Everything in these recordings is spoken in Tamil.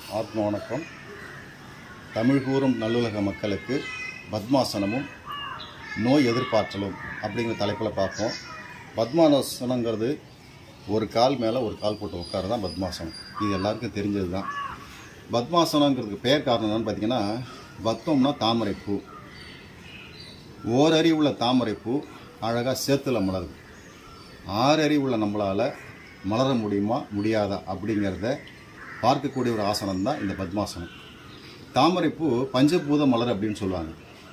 ஆத்ம வணக்கம் தமிழ் கூறும் நல்லுலக மக்களுக்கு பத்மாசனமும் நோய் எதிர்ப்பாற்றலும் அப்படிங்கிற தலைப்பில் பார்ப்போம் பத்மாசனங்கிறது ஒரு கால் மேலே ஒரு கால் போட்டு உட்கார தான் பத்மாசனம் இது எல்லாருக்கும் தெரிஞ்சது தான் பத்மாசனங்கிறதுக்கு பெயர் காரணம் என்னன்னு பார்த்தீங்கன்னா பத்மம்னா தாமரைப்பூ ஓரறி உள்ள தாமரைப்பூ அழகாக சேத்துல மலருது ஆறறி உள்ள நம்மளால் மலர முடியுமா முடியாதா அப்படிங்கிறத பார்க்கக்கூடிய ஒரு ஆசனம் தான் இந்த பத்மாசனம் தாமரைப்பூ பஞ்சபூத மலர் அப்படின்னு சொல்லுவாங்க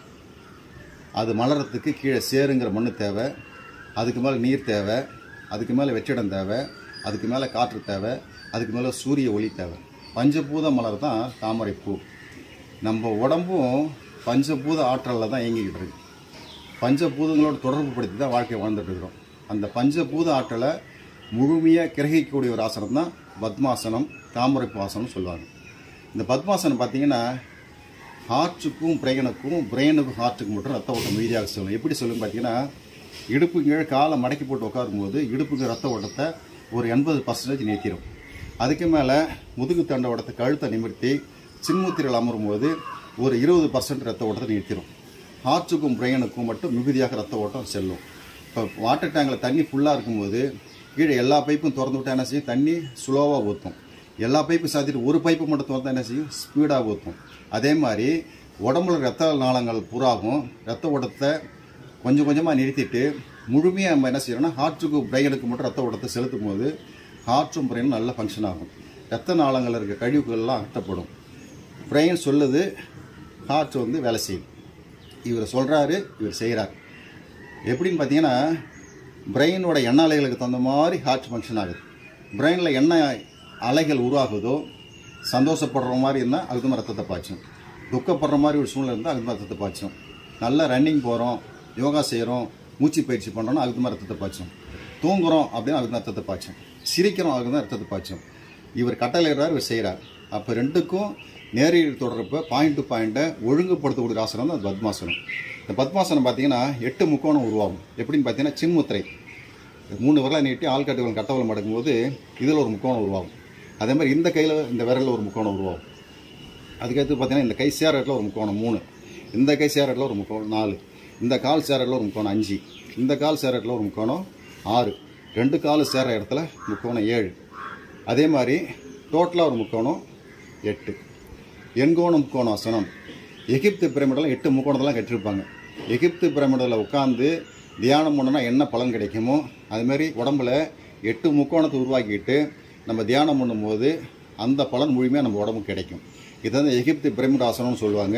அது மலரத்துக்கு கீழே சேருங்கிற மண் தேவை அதுக்கு மேலே நீர் தேவை அதுக்கு மேலே வெற்றிடம் தேவை அதுக்கு மேலே காற்று தேவை அதுக்கு மேலே சூரிய ஒளி தேவை பஞ்சபூத மலர் தான் தாமரைப்பூ நம்ம உடம்பும் பஞ்சபூத ஆற்றலில் தான் இயங்கிக்கிட்டு இருக்கு பஞ்சபூதங்களோட தொடர்பு படுத்தி தான் வாழ்க்கையை வாழ்ந்துட்டு இருக்கிறோம் அந்த பஞ்சபூத ஆற்றலை முழுமையாக கிரகிக்கக்கூடிய ஒரு ஆசனம் தான் பத்மாசனம் தாமரைப்பூ ஆசனம் சொல்லுவாங்க இந்த பத்மாசனம் பார்த்தீங்கன்னா ஹார்ட்டுக்கும் பிரெயினுக்கும் பிரெயினுக்கும் ஹார்ட்டுக்கும் மட்டும் ரத்த ஓட்டம் மீதியாக சொல்லும் எப்படி சொல்லும் பார்த்தீங்கன்னா இடுப்பு கீழே காலை மடக்கி போட்டு உட்காரும்போது இடுப்புக்கு ரத்த ஓட்டத்தை ஒரு எண்பது பர்சன்டேஜ் நிறுத்திடும் அதுக்கு மேலே முதுகு தண்ட ஓட்டத்தை கழுத்தை நிமிர்த்தி சின்முத்திரையில் அமரும்போது ஒரு இருபது பர்சன்ட் ரத்த ஓட்டத்தை நிறுத்திடும் ஹார்ட்டுக்கும் பிரெயினுக்கும் மட்டும் மிகுதியாக ரத்த ஓட்டம் செல்லும் இப்போ வாட்டர் டேங்கில் தண்ணி ஃபுல்லாக இருக்கும்போது கீழே எல்லா பைப்பும் திறந்து விட்டா என்ன செய்யும் தண்ணி ஸ்லோவாக ஊற்றும் எல்லா பைப்பும் சாத்திட்டு ஒரு பைப்பு மட்டும் திறந்தா என்ன செய்யும் ஸ்பீடாக ஊற்றும் அதே மாதிரி உடம்புல ரத்த நாளங்கள் பூராகும் ரத்த ஓட்டத்தை கொஞ்சம் கொஞ்சமாக நிறுத்திட்டு முழுமையாக நம்ம என்ன செய்யறோம்னா ஹார்ட்டுக்கு பிரெயினுக்கு மட்டும் ரத்த ஓட்டத்தை செலுத்தும் போது ஹார்ட்டும் பிரெயினும் நல்ல ஃபங்க்ஷன் ஆகும் ரத்த நாளங்கள் இருக்க கழிவுகள்லாம் அட்டப்படும் பிரெயின் சொல்லுது ஹார்ட் வந்து வேலை செய்யுது இவர் சொல்கிறாரு இவர் செய்கிறார் எப்படின்னு பார்த்தீங்கன்னா பிரெயினோட எண்ணெய் அலைகளுக்கு தகுந்த மாதிரி ஹார்ட் ஃபங்க்ஷன் ஆகுது பிரெயினில் எண்ணெய் அலைகள் உருவாகுதோ சந்தோஷப்படுற மாதிரி இருந்தால் அதுக்கு தான் ரத்தத்தை பாய்ச்சும் துக்கப்படுற மாதிரி ஒரு சூழ்நிலை இருந்தால் அதுக்கு தான் ரத்தத்தை பாய்ச்சும் நல்லா ரன்னிங் போகிறோம் யோகா செய்கிறோம் மூச்சு பயிற்சி பண்ணுறோம்னா அதுக்கு தான் ரத்தத்தை பாய்ச்சும் தூங்குறோம் அப்படின்னு அதுக்கு தான் ரத்தத்தை பாய்ச்சும் சிரிக்கிறோம் அதுக்கு தான் ரத்தத்தை பாய்ச்சும் இவர் கட்டளையிடுறார் இவர் செய்கிறார் அப்போ ரெண்டுக்கும் நேரடி தொடர்பை பாயிண்ட் டு பாயிண்ட்டை ஒழுங்குபடுத்தக்கூடிய ஆசனம் தான் அது பத்மாசனம் இந்த பத்மாசனம் பார்த்தீங்கன்னா எட்டு முக்கோணம் உருவாகும் எப்படின்னு பார்த்தீங்கன்னா சின்முத்திரை மூணு விரலை நீட்டி ஆள்காட்டுகள் கட்டவலம் மடக்கும்போது இதில் ஒரு முக்கோணம் உருவாகும் அதே மாதிரி இந்த கையில் இந்த விரலில் ஒரு முக்கோணம் உருவாகும் அதுக்கடுத்து பார்த்தீங்கன்னா இந்த கை சேர இடத்துல ஒரு முக்கோணம் மூணு இந்த கை சேர இடத்துல ஒரு முக்கோணம் நாலு இந்த கால் சேர இடத்துல ஒரு முக்கோணம் அஞ்சு இந்த கால் சேர இடத்துல ஒரு முக்கோணம் ஆறு ரெண்டு கால் சேர இடத்துல முக்கோணம் ஏழு அதே மாதிரி டோட்டலாக ஒரு முக்கோணம் எட்டு எண்கோண முக்கோணம் ஆசனம் எகிப்து பிரமிடெல்லாம் எட்டு முக்கோணத்தெல்லாம் கட்டிருப்பாங்க எகிப்து பிரமிடில் உட்காந்து தியானம் பண்ணோன்னா என்ன பலன் கிடைக்குமோ அதுமாரி உடம்புல எட்டு முக்கோணத்தை உருவாக்கிட்டு நம்ம தியானம் பண்ணும்போது அந்த பலன் முழுமையாக நம்ம உடம்புக்கு கிடைக்கும் இதை வந்து எகிப்து பிரமிட் ஆசனம்னு சொல்லுவாங்க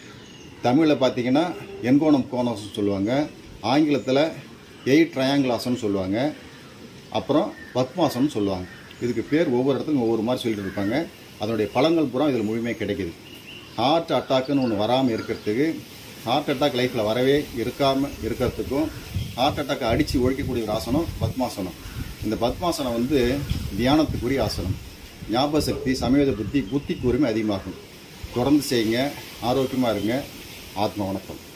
தமிழில் பார்த்தீங்கன்னா எண்கோணம் கோணம் சொல்லுவாங்க ஆங்கிலத்தில் எயிட் ட்ரையாங்கிள் ஆசனம் சொல்லுவாங்க அப்புறம் பத்மாசனம் சொல்லுவாங்க இதுக்கு பேர் ஒவ்வொரு இடத்துலையும் ஒவ்வொரு மாதிரி சொல்லிட்டு இருப்பாங்க அதனுடைய பலன்கள் பூரா இதில் முழுமையாக கிடைக்குது ஹார்ட் அட்டாக்குன்னு ஒன்று வராமல் இருக்கிறதுக்கு ஹார்ட் அட்டாக் லைஃப்பில் வரவே இருக்காமல் இருக்கிறதுக்கும் ஹார்ட் அட்டாக்கை அடித்து ஒழிக்கக்கூடிய ஒரு ஆசனம் பத்மாசனம் இந்த பத்மாசனம் வந்து தியானத்துக்குரிய ஆசனம் ஞாபக சக்தி சமயோத புத்தி புத்தி கூர்மை அதிகமாகும் தொடர்ந்து செய்யுங்க ஆரோக்கியமாக இருங்க ஆத்ம வணக்கம்